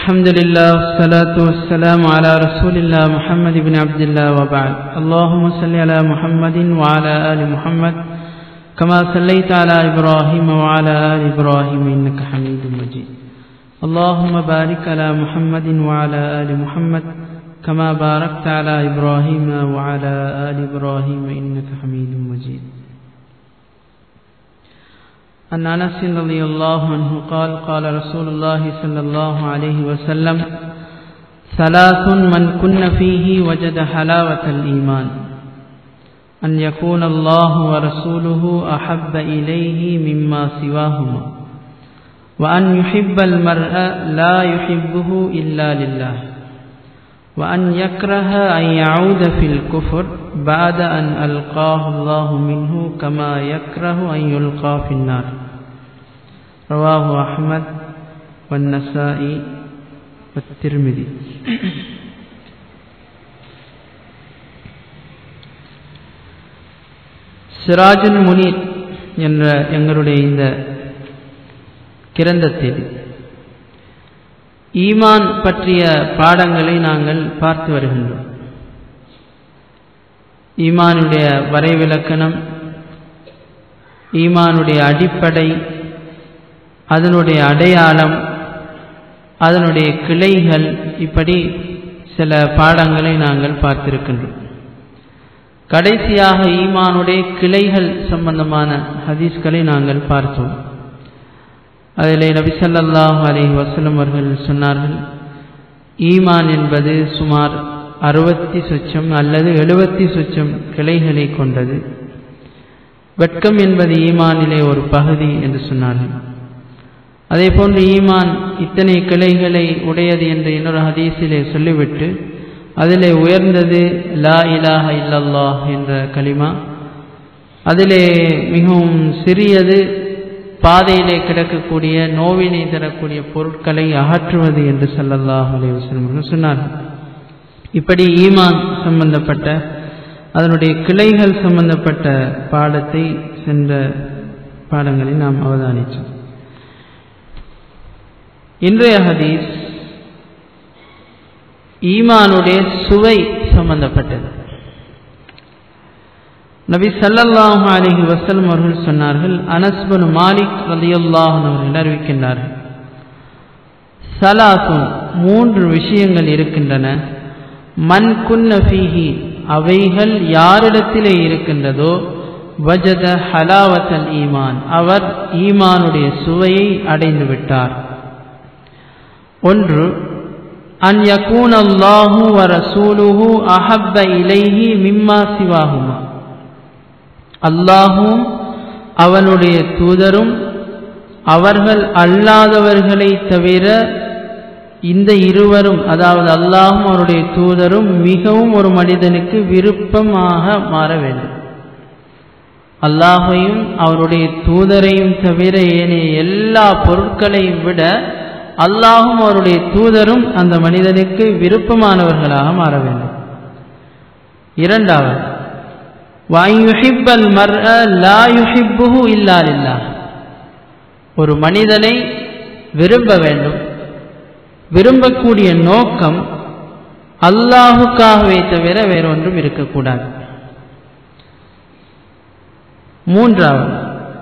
الحمد لله والصلاة والسلام على رسول الله محمد بن عبد الله وبعد اللهم صل على محمد وعلى آل محمد كما صليت على إبراهيم وعلى آل إبراهيم إنك حميد مجيد اللهم بارك على محمد وعلى آل محمد كما باركت على إبراهيم وعلى آل إبراهيم إنك حميد مجيد عن أنس رضي الله عنه قال قال رسول الله صلى الله عليه وسلم ثلاث من كن فيه وجد حلاوة الإيمان أن يكون الله ورسوله أحب إليه مما سواهما وأن يحب المرء لا يحبه إلا لله وأن يكره أن يعود في الكفر بعد أن ألقاه الله منه كما يكره أن يلقى في النار رواه أحمد والنسائي والترمذي சிராஜுல் முனீர் என்ற எங்களுடைய இந்த கிரந்தத்தில் ஈமான் பற்றிய பாடங்களை நாங்கள் பார்த்து வருகின்றோம் ஈமானுடைய வரைவிலக்கணம் ஈமானுடைய அடிப்படை அதனுடைய அடையாளம் அதனுடைய கிளைகள் இப்படி சில பாடங்களை நாங்கள் பார்த்திருக்கின்றோம் கடைசியாக ஈமானுடைய கிளைகள் சம்பந்தமான ஹதீஸ்களை நாங்கள் பார்த்தோம் அதில் நபிசல்லாஹு அலஹி வசலம் அவர்கள் சொன்னார்கள் ஈமான் என்பது சுமார் அறுபத்தி சொச்சம் அல்லது எழுபத்தி சொச்சம் கிளைகளை கொண்டது வெட்கம் என்பது ஈமானிலே ஒரு பகுதி என்று சொன்னார்கள் அதே போன்று ஈமான் இத்தனை கிளைகளை உடையது என்று இன்னொரு ஹதீஸிலே சொல்லிவிட்டு அதிலே உயர்ந்தது லா இலாஹ இல்லல்லாஹ் என்ற களிமா அதிலே மிகவும் சிறியது பாதையிலே கிடக்கக்கூடிய நோவினை தரக்கூடிய பொருட்களை அகற்றுவது என்று சல்லல்லாஹ் அலைவசம் சொன்னார்கள் இப்படி ஈமான் சம்பந்தப்பட்ட அதனுடைய கிளைகள் சம்பந்தப்பட்ட பாடத்தை சென்ற பாடங்களை நாம் அவதானித்தோம் இன்றைய ஹதீஸ் ஈமானுடைய சுவை சம்பந்தப்பட்டது நபி சல்லல்லாஹு அலிஹி வசலம் அவர்கள் சொன்னார்கள் அனஸ்பனு மாலிக் ரதியுல்லாஹன் அவர்கள் அறிவிக்கின்றார்கள் சலாசுன் மூன்று விஷயங்கள் இருக்கின்றன மண் குன்னஃபீஹி அவைகள் யாரிடத்திலே இருக்கின்றதோ வஜத ஹலாவத்தல் ஈமான் அவர் ஈமானுடைய சுவையை அடைந்து விட்டார் ஒன்று அன் யகூன் அல்லாஹு வ ரசூலுஹு அஹப்ப இலைஹி மிம்மா சிவாகுமா அல்லாஹும் அவனுடைய தூதரும் அவர்கள் அல்லாதவர்களை தவிர இந்த இருவரும் அதாவது அல்லாஹும் அவருடைய தூதரும் மிகவும் ஒரு மனிதனுக்கு விருப்பமாக மாற வேண்டும் அல்லாஹையும் அவருடைய தூதரையும் தவிர ஏனைய எல்லா பொருட்களையும் விட அல்லாஹும் அவருடைய தூதரும் அந்த மனிதனுக்கு விருப்பமானவர்களாக மாற வேண்டும் இரண்டாவது ஒரு மனிதனை விரும்ப வேண்டும் விரும்பக்கூடிய நோக்கம் அல்லாஹுக்காகவே தவிர வேறொன்றும் இருக்கக்கூடாது மூன்றாவது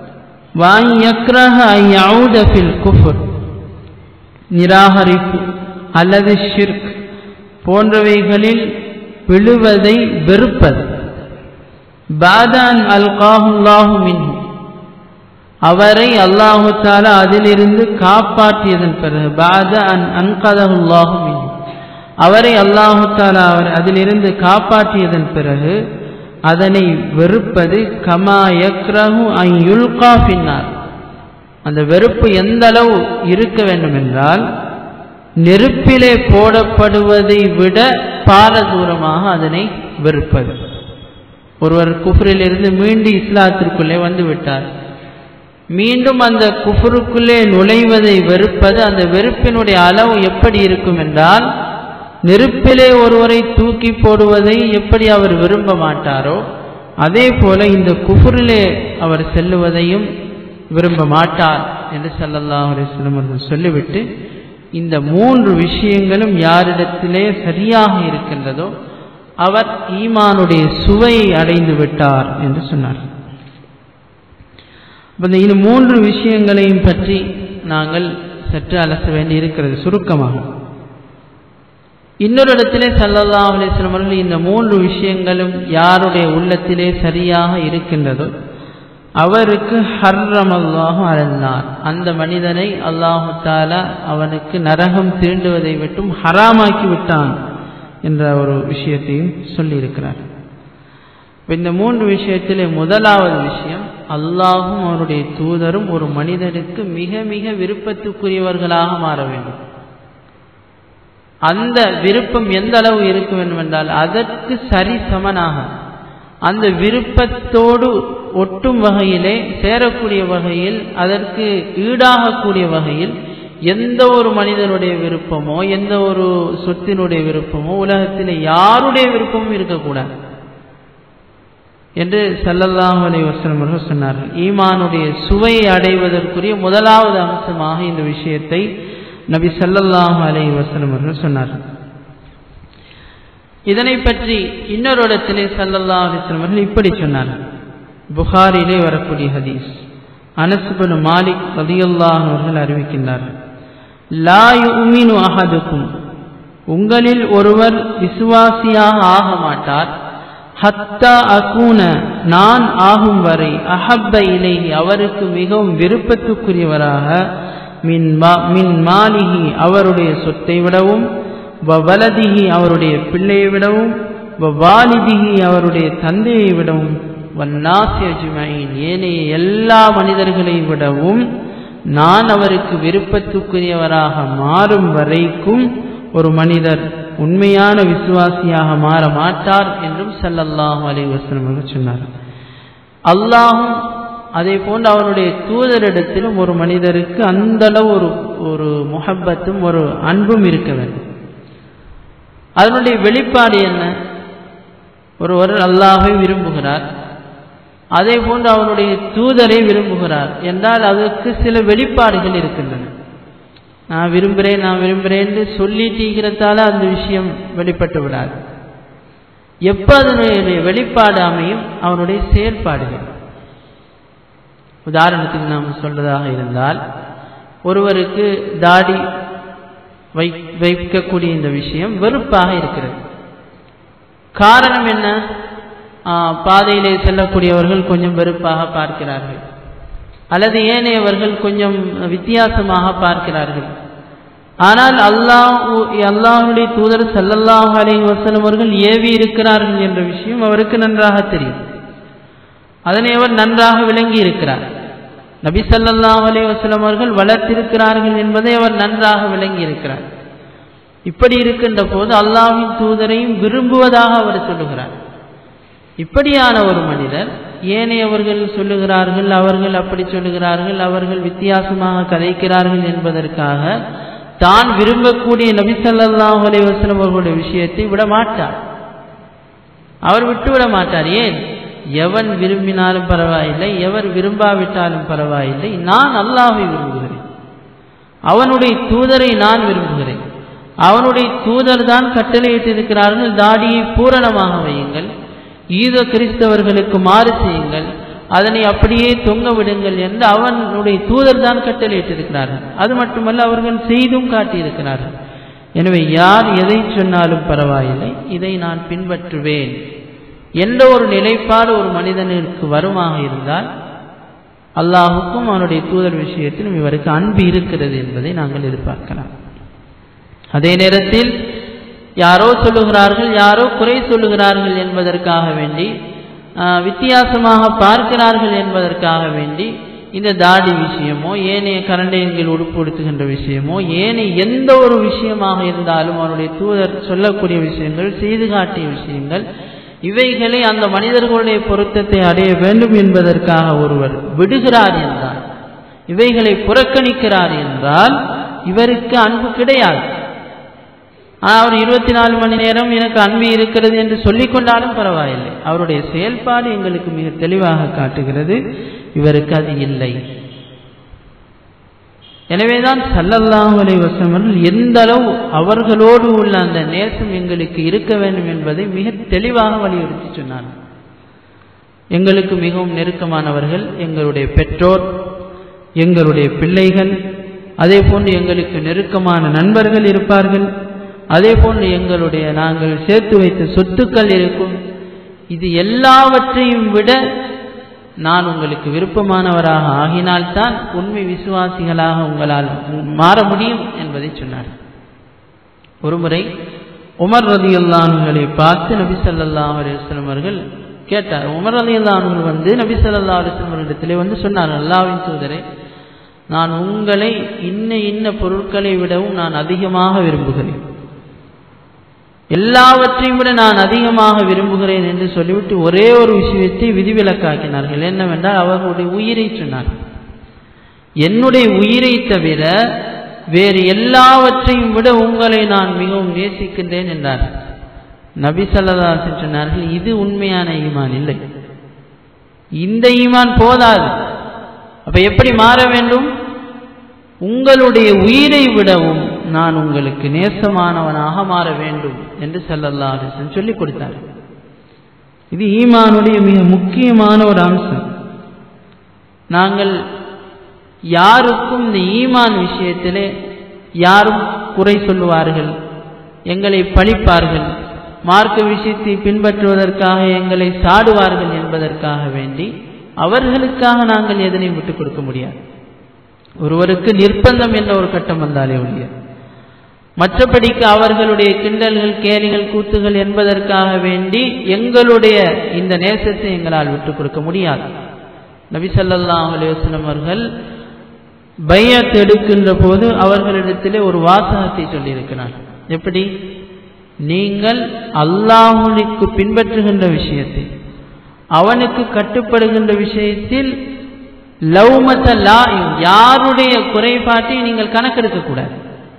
குஃபுர் நிராகரிப்பு அல்லது ஷிர்க் போன்றவைகளில் விழுவதை வெறுப்பது பாதான் அல்காஹுல்லாஹு மின்ஹு அவரை அல்லாஹு தாலா அதிலிருந்து காப்பாற்றியதன் பிறகு பாத அன் அன்கதகுல்லாஹு மின்ஹு அவரை அல்லாஹு தாலா அவர் அதிலிருந்து காப்பாற்றியதன் பிறகு அதனை வெறுப்பது கமா யக்ரஹு அன் யுல்கா பின்னார் அந்த வெறுப்பு எந்த அளவு இருக்க வேண்டும் என்றால் நெருப்பிலே போடப்படுவதை விட பால தூரமாக அதனை வெறுப்பது ஒருவர் குஃபரிலிருந்து மீண்டும் இஸ்லாத்திற்குள்ளே வந்து விட்டார் மீண்டும் அந்த குஃபருக்குள்ளே நுழைவதை வெறுப்பது அந்த வெறுப்பினுடைய அளவு எப்படி இருக்கும் என்றால் நெருப்பிலே ஒருவரை தூக்கி போடுவதை எப்படி அவர் விரும்ப மாட்டாரோ அதே போல இந்த குஃபரிலே அவர் செல்லுவதையும் விரும்ப மாட்டார் என்று சல்லல்லாஹ் அலிஸ்லம் அவர்கள் சொல்லிவிட்டு இந்த மூன்று விஷயங்களும் யாரிடத்திலே சரியாக இருக்கின்றதோ அவர் ஈமானுடைய சுவையை அடைந்து விட்டார் என்று சொன்னார் இந்த மூன்று விஷயங்களையும் பற்றி நாங்கள் சற்று அலச வேண்டி இருக்கிறது சுருக்கமாக இன்னொரு இடத்திலே சல்லல்லா அலிஸ்லம் அவர்கள் இந்த மூன்று விஷயங்களும் யாருடைய உள்ளத்திலே சரியாக இருக்கின்றதோ அவருக்கு ஹர்ரம் அல்லாஹு அழந்தார் அந்த மனிதனை அல்லாஹு தாலா அவனுக்கு நரகம் தீண்டுவதை விட்டும் ஹராமாக்கி விட்டான் என்ற ஒரு விஷயத்தையும் சொல்லியிருக்கிறார் இந்த மூன்று விஷயத்திலே முதலாவது விஷயம் அல்லாஹும் அவருடைய தூதரும் ஒரு மனிதனுக்கு மிக மிக விருப்பத்துக்குரியவர்களாக மாற வேண்டும் அந்த விருப்பம் எந்த அளவு இருக்க வேண்டும் என்றால் அதற்கு சரி சமனாக அந்த விருப்பத்தோடு ஒட்டும் வகையிலே சேரக்கூடிய வகையில் அதற்கு ஈடாகக்கூடிய வகையில் எந்த ஒரு மனிதனுடைய விருப்பமோ எந்த ஒரு சொத்தினுடைய விருப்பமோ உலகத்தில் யாருடைய விருப்பமும் இருக்கக்கூடாது என்று சல்லல்லாஹு அலை வசலம் அவர்கள் சொன்னார்கள் ஈமானுடைய சுவையை அடைவதற்குரிய முதலாவது அம்சமாக இந்த விஷயத்தை நபி சல்லல்லாஹு அலை வசலம் அவர்கள் சொன்னார்கள் இதனை பற்றி இன்னொரு இடத்திலே சல்லல்லா அலிஸ்லம் அவர்கள் இப்படி சொன்னார்கள் புகாரிலே வரக்கூடிய ஹதீஸ் அனசுபனு மாலிக் ரதியுல்லாஹ் அவர்கள் அறிவிக்கின்றார்கள் லா யுமினு அஹதுக்கும் உங்களில் ஒருவர் விசுவாசியாக ஆக மாட்டார் ஹத்தா அகூன நான் ஆகும் வரை அஹப்ப இலேஹி அவருக்கு மிகவும் விருப்பத்துக்குரியவராக மின் மின் மாலிகி அவருடைய சொத்தை விடவும் வலதிகி அவருடைய பிள்ளையை விடவும் வாலிதிகி அவருடைய தந்தையை விடவும் வன்னாசியஜுமைன் ஏனைய எல்லா மனிதர்களை விடவும் நான் அவருக்கு விருப்பத்துக்குரியவராக மாறும் வரைக்கும் ஒரு மனிதர் உண்மையான விசுவாசியாக மாற மாட்டார் என்றும் சல்லல்லாஹு அலி வசலம் சொன்னார் அல்லாஹும் அதே போன்று அவனுடைய தூதரிடத்திலும் ஒரு மனிதருக்கு அந்த அளவு ஒரு ஒரு முகப்பத்தும் ஒரு அன்பும் இருக்க வேண்டும் அதனுடைய வெளிப்பாடு என்ன ஒருவர் அல்லாஹை விரும்புகிறார் அதே போன்று அவனுடைய தூதரை விரும்புகிறார் என்றால் அதற்கு சில வெளிப்பாடுகள் இருக்கின்றன நான் விரும்புகிறேன் நான் விரும்புகிறேன் சொல்லிட்டீங்கிறதால அந்த விஷயம் வெளிப்பட்டு விடாது எப்போ அதனுடைய வெளிப்பாடு அமையும் அவனுடைய செயல்பாடுகள் உதாரணத்துக்கு நாம் சொல்றதாக இருந்தால் ஒருவருக்கு தாடி வை வைக்கக்கூடிய இந்த விஷயம் வெறுப்பாக இருக்கிறது காரணம் என்ன பாதையிலே செல்லக்கூடியவர்கள் கொஞ்சம் வெறுப்பாக பார்க்கிறார்கள் அல்லது ஏனையவர்கள் கொஞ்சம் வித்தியாசமாக பார்க்கிறார்கள் ஆனால் அல்லாஹ் அல்லாஹுடைய தூதர் சல்லல்லாஹு அலை வசலம் அவர்கள் ஏவி இருக்கிறார்கள் என்ற விஷயம் அவருக்கு நன்றாக தெரியும் அதனை அவர் நன்றாக விளங்கி இருக்கிறார் நபி சல்லாஹ் அலே வசலம் அவர்கள் வளர்த்திருக்கிறார்கள் என்பதை அவர் நன்றாக விளங்கி இருக்கிறார் இப்படி இருக்கின்ற போது அல்லாஹின் தூதரையும் விரும்புவதாக அவர் சொல்லுகிறார் இப்படியான ஒரு மனிதர் ஏனையவர்கள் சொல்லுகிறார்கள் அவர்கள் அப்படி சொல்லுகிறார்கள் அவர்கள் வித்தியாசமாக கதைக்கிறார்கள் என்பதற்காக தான் விரும்பக்கூடிய நபி சல்லாஹ் அலே வசலம் அவர்களுடைய விஷயத்தை விட மாட்டார் அவர் விட்டுவிட மாட்டார் ஏன் எவன் விரும்பினாலும் பரவாயில்லை எவர் விரும்பாவிட்டாலும் பரவாயில்லை நான் அல்லாஹை விரும்புகிறேன் அவனுடைய தூதரை நான் விரும்புகிறேன் அவனுடைய தூதர் தான் கட்டளையிட்டிருக்கிறார்கள் தாடியை பூரணமாக வையுங்கள் ஈத கிறிஸ்தவர்களுக்கு மாறு செய்யுங்கள் அதனை அப்படியே தொங்க விடுங்கள் என்று அவனுடைய தூதர் தான் கட்டளையிட்டிருக்கிறார்கள் அது மட்டுமல்ல அவர்கள் செய்தும் காட்டியிருக்கிறார்கள் எனவே யார் எதை சொன்னாலும் பரவாயில்லை இதை நான் பின்பற்றுவேன் எந்த ஒரு நிலைப்பாடு ஒரு மனிதனுக்கு வருமாக இருந்தால் அல்லாஹுக்கும் அவனுடைய தூதர் விஷயத்திலும் இவருக்கு அன்பு இருக்கிறது என்பதை நாங்கள் எதிர்பார்க்கலாம் அதே நேரத்தில் யாரோ சொல்லுகிறார்கள் யாரோ குறை சொல்லுகிறார்கள் என்பதற்காக வேண்டி வித்தியாசமாக பார்க்கிறார்கள் என்பதற்காக வேண்டி இந்த தாடி விஷயமோ ஏனைய கரண்டையங்கள் உடுப்படுத்துகின்ற விஷயமோ ஏனைய எந்த ஒரு விஷயமாக இருந்தாலும் அவருடைய தூதர் சொல்லக்கூடிய விஷயங்கள் செய்து காட்டிய விஷயங்கள் இவைகளை அந்த மனிதர்களுடைய பொருத்தத்தை அடைய வேண்டும் என்பதற்காக ஒருவர் விடுகிறார் என்றால் இவைகளை புறக்கணிக்கிறார் என்றால் இவருக்கு அன்பு கிடையாது அவர் இருபத்தி நாலு மணி நேரம் எனக்கு அன்பு இருக்கிறது என்று சொல்லிக் கொண்டாலும் பரவாயில்லை அவருடைய செயல்பாடு எங்களுக்கு மிக தெளிவாக காட்டுகிறது இவருக்கு அது இல்லை எனவேதான் சல்லல்லாஹு அலைஹி வஸல்லம் எந்த அளவு அவர்களோடு உள்ள அந்த நேசம் எங்களுக்கு இருக்க வேண்டும் என்பதை மிக தெளிவாக வலியுறுத்தி சொன்னார் எங்களுக்கு மிகவும் நெருக்கமானவர்கள் எங்களுடைய பெற்றோர் எங்களுடைய பிள்ளைகள் அதே போன்று எங்களுக்கு நெருக்கமான நண்பர்கள் இருப்பார்கள் அதே போன்று எங்களுடைய நாங்கள் சேர்த்து வைத்த சொத்துக்கள் இருக்கும் இது எல்லாவற்றையும் விட நான் உங்களுக்கு விருப்பமானவராக ஆகினால்தான் உண்மை விசுவாசிகளாக உங்களால் மாற முடியும் என்பதை சொன்னார் ஒருமுறை உமர் ரதி அல்லானுகளை பார்த்து நபி சல்லா அலுவலம் அவர்கள் கேட்டார் உமர் அலி அல்லானுகள் வந்து நபி சல்லா அலுவலம் அவர்களிடத்திலே வந்து சொன்னார் அல்லாவின் தூதரை நான் உங்களை இன்ன இன்ன பொருட்களை விடவும் நான் அதிகமாக விரும்புகிறேன் எல்லாவற்றையும் விட நான் அதிகமாக விரும்புகிறேன் என்று சொல்லிவிட்டு ஒரே ஒரு விஷயத்தை விதிவிலக்காக்கினார்கள் என்னவென்றால் அவர்களுடைய உயிரை சொன்னார்கள் என்னுடைய உயிரை தவிர வேறு எல்லாவற்றையும் விட உங்களை நான் மிகவும் நேசிக்கின்றேன் என்றார் நபி சல்லதாசன் சொன்னார்கள் இது உண்மையான ஈமான் இல்லை இந்த ஈமான் போதாது அப்ப எப்படி மாற வேண்டும் உங்களுடைய உயிரை விடவும் நான் உங்களுக்கு நேசமானவனாக மாற வேண்டும் என்று சல்லல்லா அலிசன் சொல்லிக் கொடுத்தார் இது ஈமானுடைய மிக முக்கியமான ஒரு அம்சம் நாங்கள் யாருக்கும் இந்த ஈமான் விஷயத்திலே யாரும் குறை சொல்லுவார்கள் எங்களை பழிப்பார்கள் மார்க்க விஷயத்தை பின்பற்றுவதற்காக எங்களை சாடுவார்கள் என்பதற்காக வேண்டி அவர்களுக்காக நாங்கள் எதனையும் விட்டுக் கொடுக்க முடியாது ஒருவருக்கு நிர்பந்தம் என்ற ஒரு கட்டம் வந்தாலே ஒழிய மற்றபடிக்கு அவர்களுடைய கிண்டல்கள் கேலிகள் கூத்துகள் என்பதற்காக வேண்டி எங்களுடைய இந்த நேசத்தை எங்களால் விட்டுக் கொடுக்க முடியாது நபி சல்லாஹ் அலுவலம் அவர்கள் பையத் எடுக்கின்ற போது அவர்களிடத்திலே ஒரு வாசகத்தை சொல்லியிருக்கிறார் எப்படி நீங்கள் அல்லாஹுக்கு பின்பற்றுகின்ற விஷயத்தை அவனுக்கு கட்டுப்படுகின்ற விஷயத்தில் லவ்மத்த லா யாருடைய குறைபாட்டை நீங்கள் கணக்கெடுக்க கூடாது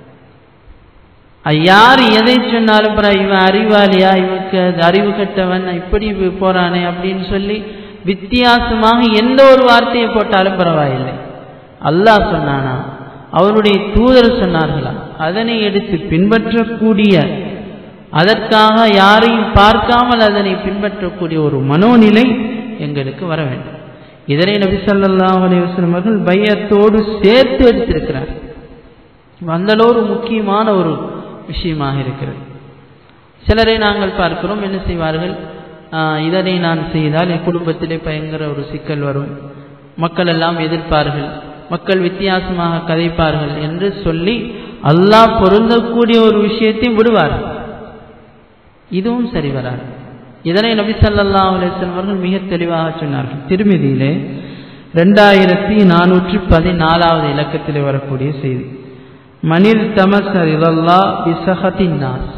யார் எதை சொன்னாலும் இவன் அறிவாளியா இவனுக்கு அறிவு கட்டவன் இப்படி போறானே அப்படின்னு சொல்லி வித்தியாசமாக எந்த ஒரு வார்த்தையை போட்டாலும் பரவாயில்லை அல்லாஹ் சொன்னானா அவருடைய தூதர் சொன்னார்களா அதனை எடுத்து பின்பற்றக்கூடிய அதற்காக யாரையும் பார்க்காமல் அதனை பின்பற்றக்கூடிய ஒரு மனோநிலை எங்களுக்கு வர வேண்டும் இதனை நபி சல்லாஹ் அலைவசம் அவர்கள் பையத்தோடு சேர்த்து எடுத்திருக்கிறார் அந்த ஒரு முக்கியமான ஒரு விஷயமாக இருக்கிறது சிலரை நாங்கள் பார்க்கிறோம் என்ன செய்வார்கள் இதனை நான் செய்தால் என் குடும்பத்திலே பயங்கர ஒரு சிக்கல் வரும் மக்கள் எல்லாம் எதிர்ப்பார்கள் மக்கள் வித்தியாசமாக கதைப்பார்கள் என்று சொல்லி அல்லாஹ் பொருந்தக்கூடிய ஒரு விஷயத்தை விடுவார்கள் இதுவும் சரி வராது இதனை நபி சல்லா அலிஸ்லாம் அவர்கள் மிக தெளிவாக சொன்னார்கள் திருமதியிலே ரெண்டாயிரத்தி நானூற்றி பதினாலாவது இலக்கத்தில் வரக்கூடிய செய்தி மனிர் தமசர் இதல்லா பிசகத்தின் நாஸ்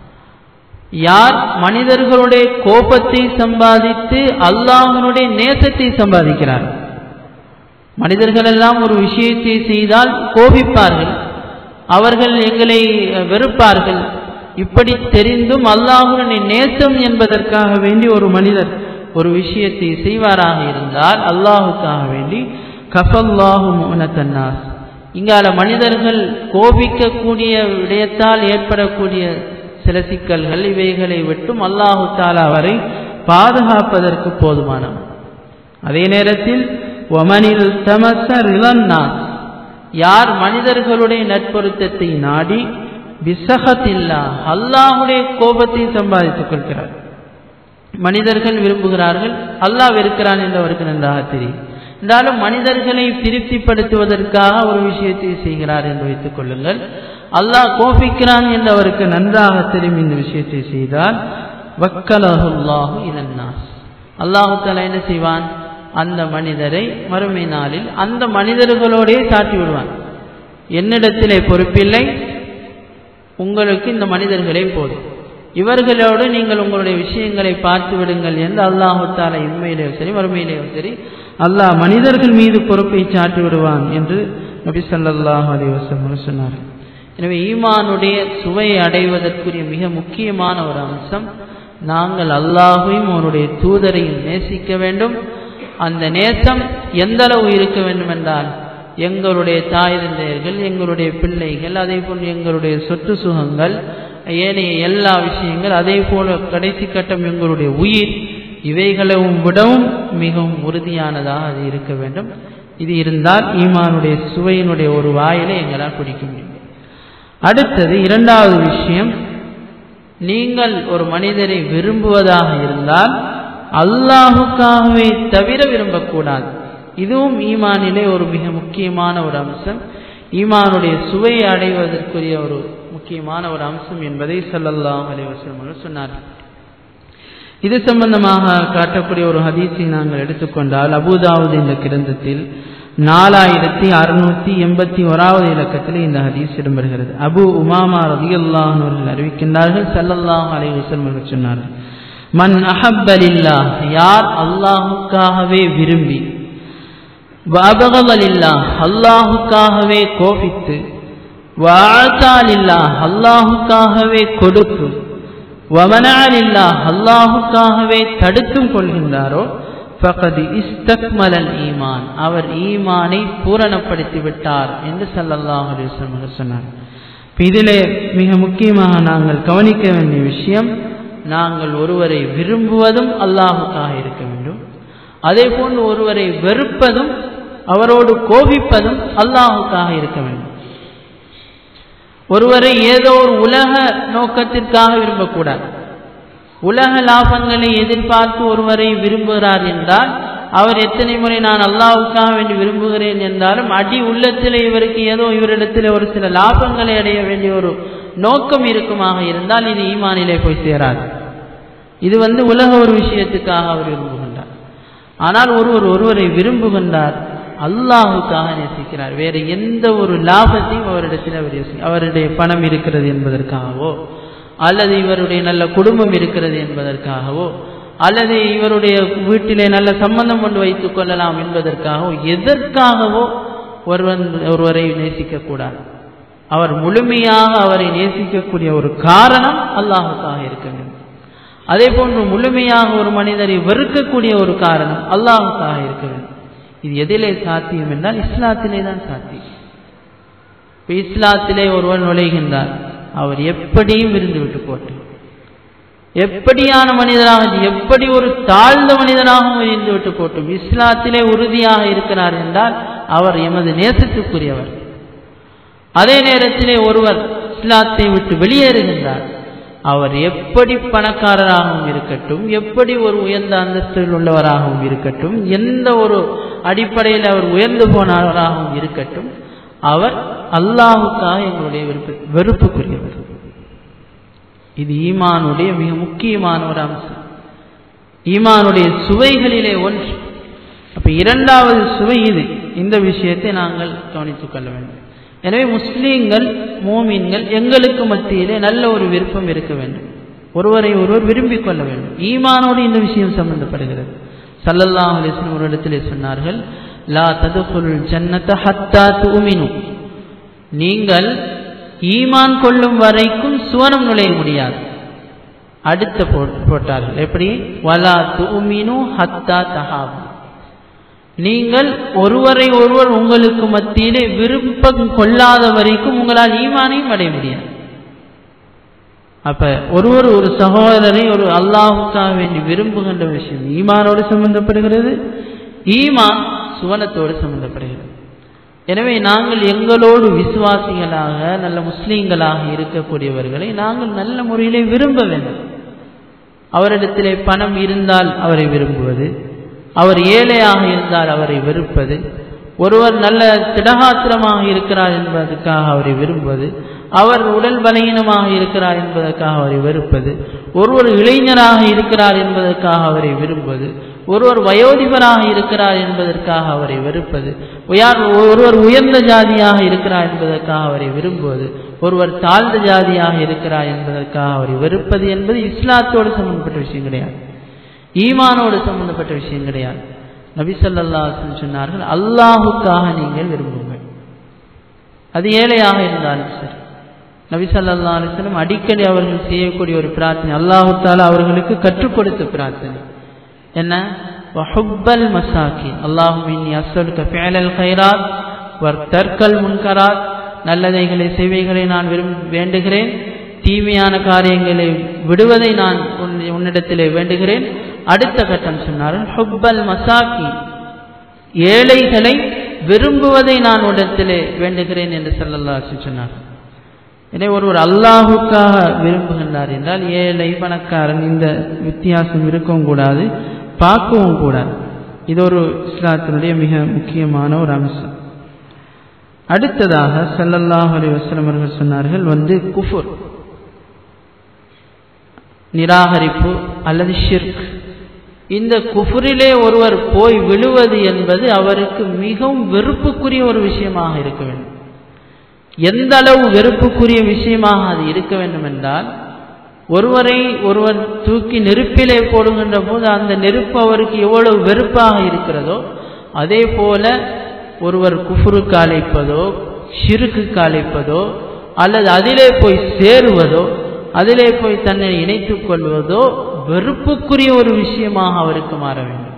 யார் மனிதர்களுடைய கோபத்தை சம்பாதித்து அல்லாஹனுடைய நேசத்தை சம்பாதிக்கிறார் மனிதர்கள் எல்லாம் ஒரு விஷயத்தை செய்தால் கோபிப்பார்கள் அவர்கள் எங்களை வெறுப்பார்கள் இப்படி தெரிந்தும் அல்லாஹுடைய நேசம் என்பதற்காக வேண்டி ஒரு மனிதர் ஒரு விஷயத்தை செய்வாராக இருந்தால் அல்லாஹுக்காக வேண்டி கஃபல்லாஹு முனத்தன்னாஸ் இங்கால மனிதர்கள் கோபிக்கக்கூடிய விடயத்தால் ஏற்படக்கூடிய சில சிக்கல்கள் இவைகளை விட்டும் அல்லாஹு தாலா வரை பாதுகாப்பதற்கு போதுமானவன் அதே நேரத்தில் ஒமனில் தமச ரிலன்னாஸ் யார் மனிதர்களுடைய நட்பொருத்தத்தை நாடி விசகத்தில்லா அல்லாஹுடைய கோபத்தை சம்பாதித்துக் கொள்கிறார் மனிதர்கள் விரும்புகிறார்கள் அல்லாஹ் வெறுக்கிறான் என்று அவருக்கு நன்றாக தெரியும் இருந்தாலும் மனிதர்களை திருப்திப்படுத்துவதற்காக ஒரு விஷயத்தை செய்கிறார் என்று வைத்துக் கொள்ளுங்கள் அல்லாஹ் கோபிக்கிறான் என்று அவருக்கு நன்றாக தெரியும் இந்த விஷயத்தை செய்தால் வக்கலஹுல்லாஹு இதன்னாஸ் அல்லாஹு தலா என்ன செய்வான் அந்த மனிதரை மறுமை நாளில் அந்த மனிதர்களோடே சாட்டி விடுவான் என்னிடத்திலே பொறுப்பில்லை உங்களுக்கு இந்த மனிதர்களே போதும் இவர்களோடு நீங்கள் உங்களுடைய விஷயங்களை பார்த்து விடுங்கள் என்று அல்லாஹு தாலா இன்மையிலேயும் சரி மறுமையிலேயும் சரி அல்லாஹ் மனிதர்கள் மீது பொறுப்பை சாட்டி விடுவான் என்று நபி சல்லாஹ் அலி வசம் சொன்னார் எனவே ஈமானுடைய சுவையை அடைவதற்குரிய மிக முக்கியமான ஒரு அம்சம் நாங்கள் அல்லாஹையும் அவருடைய தூதரையும் நேசிக்க வேண்டும் அந்த நேசம் எந்த அளவு இருக்க வேண்டும் என்றால் எங்களுடைய தாய் தந்தையர்கள் எங்களுடைய பிள்ளைகள் அதே போன்று எங்களுடைய சொத்து சுகங்கள் ஏனைய எல்லா விஷயங்கள் அதே போல கடைசி கட்டம் எங்களுடைய உயிர் இவைகளவும் விடவும் மிகவும் உறுதியானதாக அது இருக்க வேண்டும் இது இருந்தால் ஈமானுடைய சுவையினுடைய ஒரு வாயிலை எங்களால் பிடிக்க முடியும் அடுத்தது இரண்டாவது விஷயம் நீங்கள் ஒரு மனிதரை விரும்புவதாக இருந்தால் அல்லாஹுக்காகவே தவிர விரும்பக்கூடாது இதுவும் ஈமானிலே ஒரு மிக முக்கியமான ஒரு அம்சம் ஈமானுடைய சுவையை அடைவதற்குரிய ஒரு முக்கியமான ஒரு அம்சம் என்பதை சல்லல்லாஹ் அலைவசம் சொன்னார்கள் இது சம்பந்தமாக காட்டக்கூடிய ஒரு ஹதீஸை நாங்கள் எடுத்துக்கொண்டால் அபுதாவுது இந்த கிரந்தத்தில் நாலாயிரத்தி அறுநூத்தி எண்பத்தி ஓராவது இலக்கத்தில் இந்த ஹதீஸ் இடம்பெறுகிறது அபு உமாமா ரதியுல்லாஹ் அவர்கள் அறிவிக்கின்றார்கள் சல்லல்லாஹ் அலைவசம் அவர்கள் சொன்னார்கள் மன் அஹப்பலில்லா யார் அல்லாஹுக்காகவே விரும்பி வபகவலில்லா அல்லாஹுக்காகவே கோபித்து வாழ்த்தாலில்லா அல்லாஹுக்காகவே கொடுத்து வமனாலில்லா அல்லாஹுக்காகவே தடுத்தும் கொள்கின்றாரோ பகதி இஸ்தக்மலல் ஈமான் அவர் ஈமானை பூரணப்படுத்தி விட்டார் என்று சல்லல்லாஹ் அலிஸ்லம் சொன்னார் இதிலே மிக முக்கியமாக நாங்கள் கவனிக்க வேண்டிய விஷயம் நாங்கள் ஒருவரை விரும்புவதும் அல்லாஹுக்காக இருக்க வேண்டும் அதே போன்று ஒருவரை வெறுப்பதும் அவரோடு கோபிப்பதும் அல்லாஹுக்காக இருக்க வேண்டும் ஒருவரை ஏதோ ஒரு உலக நோக்கத்திற்காக விரும்பக்கூடாது உலக லாபங்களை எதிர்பார்த்து ஒருவரை விரும்புகிறார் என்றால் அவர் எத்தனை முறை நான் அல்லாவுக்காக வேண்டி விரும்புகிறேன் என்றாலும் அடி உள்ளத்தில் இவருக்கு ஏதோ இவரிடத்தில் ஒரு சில லாபங்களை அடைய வேண்டிய ஒரு நோக்கம் இருக்குமாக இருந்தால் இது ஈமானிலே போய் சேராது இது வந்து உலக ஒரு விஷயத்துக்காக அவர் விரும்புகின்றார் ஆனால் ஒருவர் ஒருவரை விரும்புகின்றார் அல்லாஹுக்காக நேசிக்கிறார் வேறு எந்த ஒரு லாபத்தையும் அவரிடத்தில் அவர் யோசி அவருடைய பணம் இருக்கிறது என்பதற்காகவோ அல்லது இவருடைய நல்ல குடும்பம் இருக்கிறது என்பதற்காகவோ அல்லது இவருடைய வீட்டிலே நல்ல சம்பந்தம் கொண்டு வைத்துக் கொள்ளலாம் என்பதற்காகவோ எதற்காகவோ ஒருவன் ஒருவரை நேசிக்கக்கூடாது அவர் முழுமையாக அவரை நேசிக்கக்கூடிய ஒரு காரணம் அல்லாஹுக்காக இருக்க வேண்டும் அதே போன்று முழுமையாக ஒரு மனிதரை வெறுக்கக்கூடிய ஒரு காரணம் அல்லாஹுக்காக இருக்க வேண்டும் இது எதிலே சாத்தியம் என்றால் இஸ்லாத்திலே தான் சாத்தியம் இப்போ இஸ்லாத்திலே ஒருவன் நுழைகின்றார் அவர் எப்படியும் இருந்து விட்டு போட்டு எப்படியான மனிதராக எப்படி ஒரு தாழ்ந்த மனிதனாகவும் இருந்து விட்டு போட்டும் இஸ்லாத்திலே உறுதியாக இருக்கிறார் என்றால் அவர் எமது நேசத்துக்குரியவர் அதே நேரத்திலே ஒருவர் இஸ்லாத்தை விட்டு வெளியேறுகின்றார் அவர் எப்படி பணக்காரராகவும் இருக்கட்டும் எப்படி ஒரு உயர்ந்த அந்தஸ்தில் உள்ளவராகவும் இருக்கட்டும் எந்த ஒரு அடிப்படையில் அவர் உயர்ந்து போனவராகவும் இருக்கட்டும் அவர் அல்லாஹுக்காக எங்களுடைய விருப்ப வெறுப்புக்குரியவர் இது ஈமானுடைய மிக முக்கியமான ஒரு அம்சம் ஈமானுடைய சுவைகளிலே ஒன்று அப்ப இரண்டாவது சுவை இது இந்த விஷயத்தை நாங்கள் கவனித்துக் கொள்ள வேண்டும் எனவே முஸ்லீம்கள் மோமீன்கள் எங்களுக்கு மத்தியிலே நல்ல ஒரு விருப்பம் இருக்க வேண்டும் ஒருவரை ஒருவர் விரும்பிக் கொள்ள வேண்டும் ஈமானோடு இந்த விஷயம் சம்பந்தப்படுகிறது சல்லல்லாஹ் அலிஸ்லம் ஒரு இடத்திலே சொன்னார்கள் லா ததுகுல் ஜன்னத ஹத்தா தூமினு நீங்கள் ஈமான் கொள்ளும் வரைக்கும் சுவனம் நுழைய முடியாது அடுத்த போட்டார்கள் எப்படி வலா தூமினு ஹத்தா தஹாபு நீங்கள் ஒருவரை ஒருவர் உங்களுக்கு மத்தியிலே விருப்பம் கொள்ளாத வரைக்கும் உங்களால் ஈமானையும் அடைய முடியாது அப்ப ஒருவர் ஒரு சகோதரரை ஒரு அல்லாஹுக்காக வேண்டி விரும்புகின்ற விஷயம் ஈமானோடு சம்பந்தப்படுகிறது ஈமான் சுவனத்தோடு சம்பந்தப்படுகிறது எனவே நாங்கள் எங்களோடு விசுவாசிகளாக நல்ல முஸ்லீம்களாக இருக்கக்கூடியவர்களை நாங்கள் நல்ல முறையிலே விரும்ப வேண்டும் அவரிடத்திலே பணம் இருந்தால் அவரை விரும்புவது அவர் ஏழையாக இருந்தால் அவரை வெறுப்பது ஒருவர் நல்ல திடகாத்திரமாக இருக்கிறார் என்பதற்காக அவரை விரும்புவது அவர் உடல் பலகீனமாக இருக்கிறார் என்பதற்காக அவரை வெறுப்பது ஒருவர் இளைஞராக இருக்கிறார் என்பதற்காக அவரை விரும்புவது ஒருவர் வயோதிபராக இருக்கிறார் என்பதற்காக அவரை வெறுப்பது ஒருவர் உயர்ந்த ஜாதியாக இருக்கிறார் என்பதற்காக அவரை விரும்புவது ஒருவர் தாழ்ந்த ஜாதியாக இருக்கிறார் என்பதற்காக அவரை வெறுப்பது என்பது இஸ்லாத்தோடு சம்பந்தப்பட்ட விஷயம் கிடையாது ஈமானோடு சம்பந்தப்பட்ட விஷயம் கிடையாது நபிசல்லா சொன்னார்கள் அல்லாஹுக்காக நீங்கள் விரும்புங்கள் அது ஏழையாக இருந்தாலும் சரி நபிசல்லா அலிஸ்லம் அடிக்கடி அவர்கள் செய்யக்கூடிய ஒரு பிரார்த்தனை அல்லாஹு தாலா அவர்களுக்கு கற்றுக் கொடுத்த பிரார்த்தனை என்ன வஹுப்பல் மசாக்கி அல்லாஹும் இன்னி அஸ்வலுக்க ஃபேலல் கைராத் தற்கல் முன்கராத் நல்லதைகளை செய்வைகளை நான் விரும் வேண்டுகிறேன் தீமையான காரியங்களை விடுவதை நான் உன்னிடத்திலே வேண்டுகிறேன் அடுத்த கட்டம் சொன்னார்கள் ஹுப்பல் மசாக்கி ஏழைகளை விரும்புவதை நான் உடத்திலே வேண்டுகிறேன் என்று சொல்லல்லா சொன்னார் எனவே ஒருவர் அல்லாஹுக்காக விரும்புகின்றார் என்றால் ஏழை பணக்காரன் இந்த வித்தியாசம் இருக்கவும் கூடாது பார்க்கவும் கூடாது இது ஒரு இஸ்லாத்தினுடைய மிக முக்கியமான ஒரு அம்சம் அடுத்ததாக சல்லல்லாஹ் அலி வஸ்லம் அவர்கள் சொன்னார்கள் வந்து குஃபுர் நிராகரிப்பு அல்லது ஷிர்க் இந்த குஃபுரிலே ஒருவர் போய் விழுவது என்பது அவருக்கு மிகவும் வெறுப்புக்குரிய ஒரு விஷயமாக இருக்க வேண்டும் எந்த அளவு வெறுப்புக்குரிய விஷயமாக அது இருக்க வேண்டும் என்றால் ஒருவரை ஒருவர் தூக்கி நெருப்பிலே போடுகின்ற போது அந்த நெருப்பு அவருக்கு எவ்வளவு வெறுப்பாக இருக்கிறதோ அதே போல ஒருவர் குஃபுருக்கு அழைப்பதோ ஷிருக்கு அழைப்பதோ அல்லது அதிலே போய் சேருவதோ அதிலே போய் தன்னை இணைத்துக் கொள்வதோ வெறுப்புக்குரிய ஒரு விஷயமாக அவருக்கு மாற வேண்டும்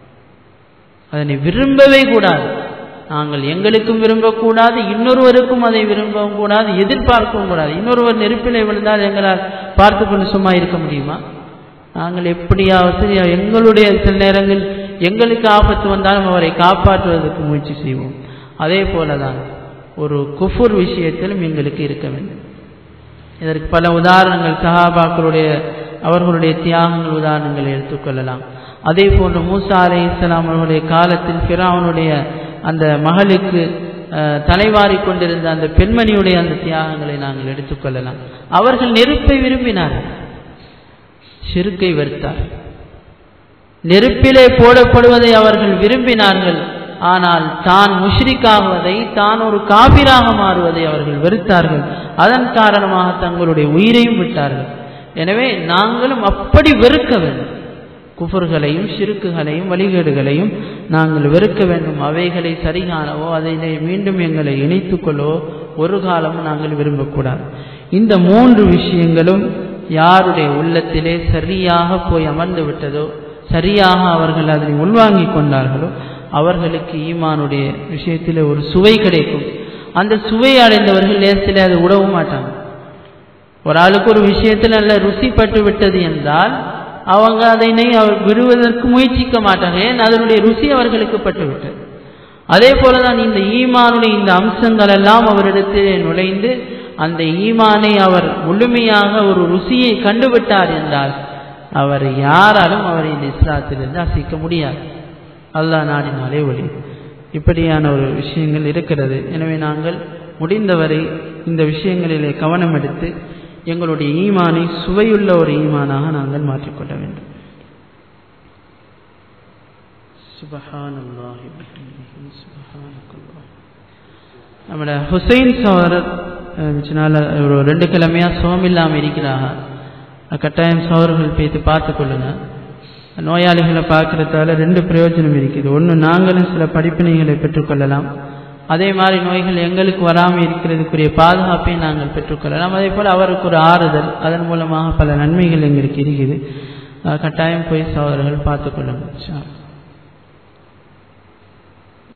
அதனை விரும்பவே கூடாது நாங்கள் எங்களுக்கும் விரும்பக்கூடாது இன்னொருவருக்கும் அதை விரும்பவும் கூடாது எதிர்பார்க்கவும் கூடாது இன்னொருவர் நெருப்பிலே விழுந்தால் எங்களால் பார்த்து கொண்டு சும்மா இருக்க முடியுமா நாங்கள் எப்படியாவது எங்களுடைய சில நேரங்கள் எங்களுக்கு ஆபத்து வந்தாலும் அவரை காப்பாற்றுவதற்கு முயற்சி செய்வோம் அதே போலதான் ஒரு குஃபுர் விஷயத்திலும் எங்களுக்கு இருக்க வேண்டும் இதற்கு பல உதாரணங்கள் சஹாபாக்களுடைய அவர்களுடைய தியாகங்கள் உதாரணங்களை எடுத்துக்கொள்ளலாம் அதே போன்று மூசா அலை இஸ்லாம் அவர்களுடைய காலத்தில் ஃபிராவனுடைய அந்த மகளுக்கு தலைவாரி கொண்டிருந்த அந்த பெண்மணியுடைய அந்த தியாகங்களை நாங்கள் எடுத்துக்கொள்ளலாம் அவர்கள் நெருப்பை விரும்பினார்கள் சிறுக்கை வெறுத்தார் நெருப்பிலே போடப்படுவதை அவர்கள் விரும்பினார்கள் ஆனால் தான் முஷ்ரிக்காகுவதை தான் ஒரு காபிராக மாறுவதை அவர்கள் வெறுத்தார்கள் அதன் காரணமாக தங்களுடைய உயிரையும் விட்டார்கள் எனவே நாங்களும் அப்படி வெறுக்க வேண்டும் குஃபர்களையும் சிறுக்குகளையும் வழிகேடுகளையும் நாங்கள் வெறுக்க வேண்டும் அவைகளை சரிகாணவோ அதிலே மீண்டும் எங்களை இணைத்துக் கொள்ளவோ ஒரு காலமும் நாங்கள் விரும்பக்கூடாது இந்த மூன்று விஷயங்களும் யாருடைய உள்ளத்திலே சரியாக போய் அமர்ந்து விட்டதோ சரியாக அவர்கள் அதனை உள்வாங்கிக் கொண்டார்களோ அவர்களுக்கு ஈமானுடைய விஷயத்தில் ஒரு சுவை கிடைக்கும் அந்த சுவை அடைந்தவர்கள் நேரத்தில் அதை உடவும் மாட்டாங்க ஒரு ஆளுக்கு ஒரு விஷயத்தில் நல்ல ருசி பட்டு விட்டது என்றால் அவங்க அதனை அவர் விடுவதற்கு முயற்சிக்க மாட்டாங்க ஏன் அதனுடைய ருசி அவர்களுக்கு பட்டு விட்டது அதே போலதான் இந்த ஈமானுடைய இந்த அம்சங்கள் எல்லாம் அவரிடத்திலே நுழைந்து அந்த ஈமானை அவர் முழுமையாக ஒரு ருசியை கண்டுவிட்டார் என்றால் அவர் யாராலும் அவரை இந்த இஸ்லாத்திலிருந்து அசைக்க முடியாது அல்லாஹ் நாடினாலே ஒளி இப்படியான ஒரு விஷயங்கள் இருக்கிறது எனவே நாங்கள் முடிந்தவரை இந்த விஷயங்களிலே கவனம் எடுத்து எங்களுடைய ஈமானை சுவையுள்ள ஒரு ஈமானாக நாங்கள் மாற்றிக்கொள்ள வேண்டும் நம்மளோட ஹுசைன் சோதரர் ஒரு ரெண்டு கிழமையா சோமில்லாமல் இருக்கிறாங்க கட்டாயம் சோழர்கள் பேத்து பார்த்து கொள்ளுங்க நோயாளிகளை பார்க்கறதால ரெண்டு பிரயோஜனம் இருக்குது ஒன்று நாங்களும் சில படிப்பினைகளை பெற்றுக்கொள்ளலாம் அதே மாதிரி நோய்கள் எங்களுக்கு வராமல் இருக்கிறதுக்குரிய பாதுகாப்பை நாங்கள் பெற்றுக்கொள்ளலாம் அதே போல் அவருக்கு ஒரு ஆறுதல் அதன் மூலமாக பல நன்மைகள் எங்களுக்கு இருக்குது கட்டாயம் போய் சோதரர்கள் பார்த்து கொள்ளுங்க